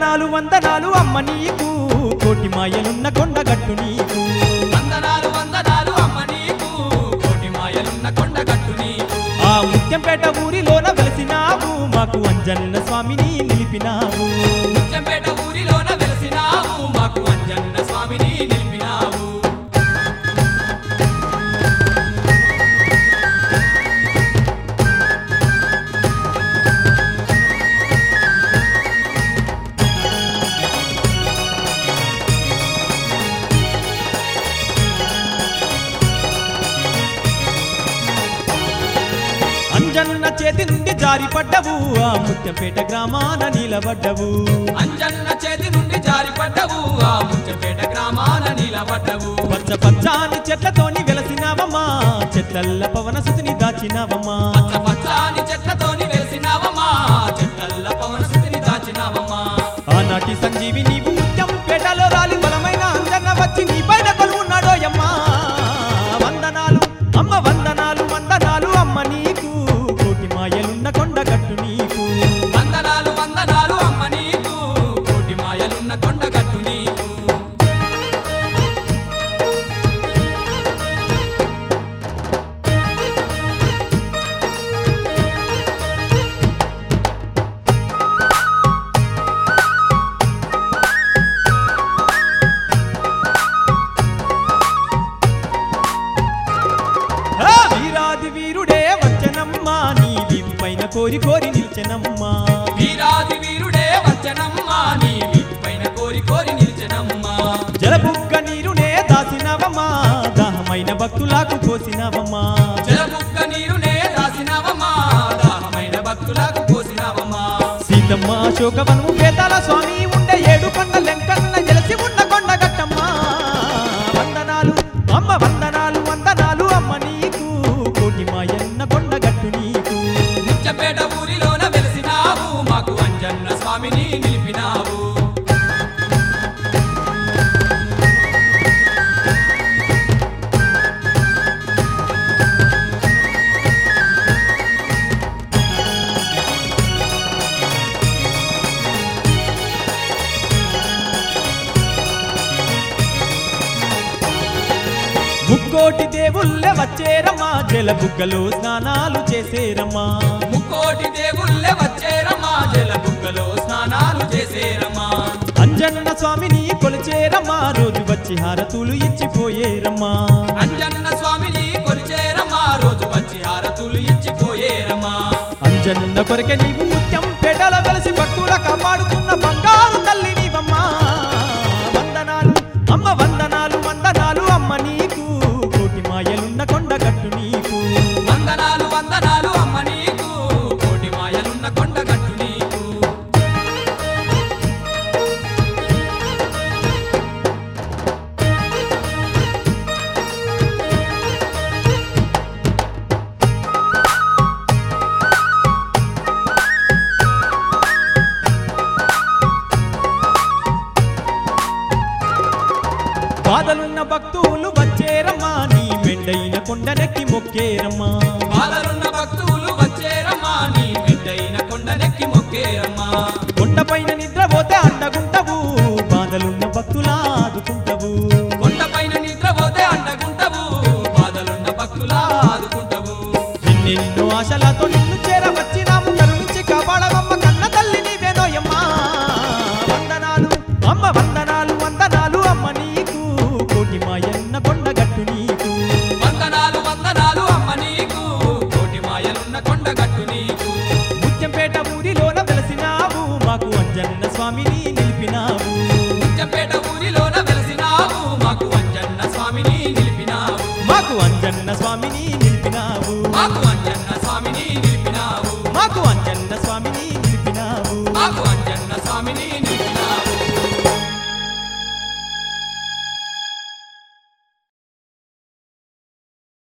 వందనాలు వందనాలు అమ్మ నీకు కోటి మాయలున్న కొండగట్టు నీకు వందనాలు వందనాలు అమ్మ నీకు కోటి మాయలున్న కొండగట్టు నీకు ఆ ముత్యంపేట ఊరిలోన వెలిసినావు మాకు అంజన్న స్వామిని నిలిపినావు ముత్యంపేట ఊరిలోన వెలిసినావు మాకు అంజన్న స్వామిని నిలిపినావు అంజన్న చేతి నుండి జారిపడ్డవు ఆ ముత్యంపేట గ్రామాన నిలబడ్డవు అంజన్న చేతి నుండి జారిపడ్డవు ఆ ముత్యంపేట గ్రామాన నిలబడ్డవు పచ్చ పచ్చాని చెట్లతోని వెలసినావమ్మా చెట్లల్ల పవన సుతిని దాచినావమ్మా పచ్చ పచ్చాని చెట్లతోని వెలిసినావమ్మా చెట్లల్ల పవన స్థితిని దాచినావమ్మా ఆనాటి సంజీవి నీవు ముత్యంపేటలో రాలి బలమైన అంజన్న వచ్చి నీ పైన కొలువున్నాడోయమ్మా వందనాలు అమ్మ వందనాలు వందనాలు అమ్మ నీకు కోటి మాయలున్న కొండగట్టు నీకు వందనాలు వందనాలు అమ్మ నీకు కోటి మాయలున్న కొండగట్టు నీకు ఆ వీరాది వీరుడే వచ్చనమ్మా నీ వింపైన కోరి కోరి నిల్చెనమ్మా వీరాది వీరుడే వచ్చనమ్మా నీ పైన కోరి కోరి నిలిచనమ్మా జలబుగ్గ నీరునే దాసినవమ్మా దాహమైన భక్తులకు కోసినవమ్మా జలబుక్క నీరునే రాసినవమ్మా దాహమైన భక్తులకు పోసినవమ్మా సీతమ్మ శోకవనము వేతాల స్వామి ఉండే ఏడు కొండ లెంకన్న గెలిచి ఉన్న కొండ గట్టమ్మా వందనాలు అమ్మ వందనాలు వందనాలు అమ్మ నీకు కోటి మాయన్న కొండ గట్టు నీకు ముచ్చపేట ఊరిలోన వెలిసినావు మాకు అంజన్న స్వామిని నిలిపినావు ముక్కోటి దేవుళ్ళే వచ్చేరమ్మా జలబుగ్గలో స్నానాలు చేసేరమ్మా ముక్కోటి దేవుళ్ళే వచ్చేరమ్మా జలబుక్కలో స్నానాలు చేసేరమ్మా అంజన్న స్వామిని కొలిచేరమ్మా రోజు వచ్చి హారతులు ఇచ్చిపోయేరమ్మా అంజన్న స్వామిని కొలిచేరమ్మా రోజు వచ్చి హారతులు ఇచ్చిపోయేరమ్మా అంజన్న కొరకే నీవు ముత్యం పెడల వెలసి భక్తుల కాపాడుతున్న బంగారు తల్లి నీవమ్మా వందనాలు అమ్మ వందనాలు వందనాలు అమ్మ నీకు కోటి మాయలున్న కొండగట్టు నీకు వందనాలు వందనాలు అమ్మ నీకు కోటి మాయలున్న కొండగట్టు నీకు బాధలున్న భక్తులు వచ్చేరమ్మా నీ మెండైన కొండనెక్కి మొక్కేరమ్మా బాధలున్న భక్తులు వచ్చేరమ్మా నీ బిడ్డైన కొండనెక్కి మొక్కేరమ్మా కొండపైన నిద్రపోతే అండగుంటవు బాధలున్న భక్తులా ఆదుకుంటవు కొండపైన నిద్రపోతే అండగుంటవు బాధలున్న భక్తులా ఆదుకుంటవు ఎన్నెన్నో ఆశలతో నిన్ను చేరవచ్చినాము కరుణించి కాపాడవమ్మ కన్న తల్లి నీవేనోయమ్మా వందనాలు అమ్మ వందనాలు వందనాలు అమ్మ నీకు కోటి మాయన్న కొండగట్టు నీకు వందనాలు వందనాలు అమ్మ నీకు కోటి మాయలున్న కొండగట్టు నీకు ముత్యంపేట ఊరిలోన వెలసినావు మాకు అంజన్న స్వామిని నిలిపినావు ముత్యంపేట ఊరిలోన వెలిసినావు మాకు అంజన్న స్వామిని నిలిపినావు మాకు అంజన్న స్వామిని నిలిపినావు మాకు అంజన్న స్వామిని నిలిపినావు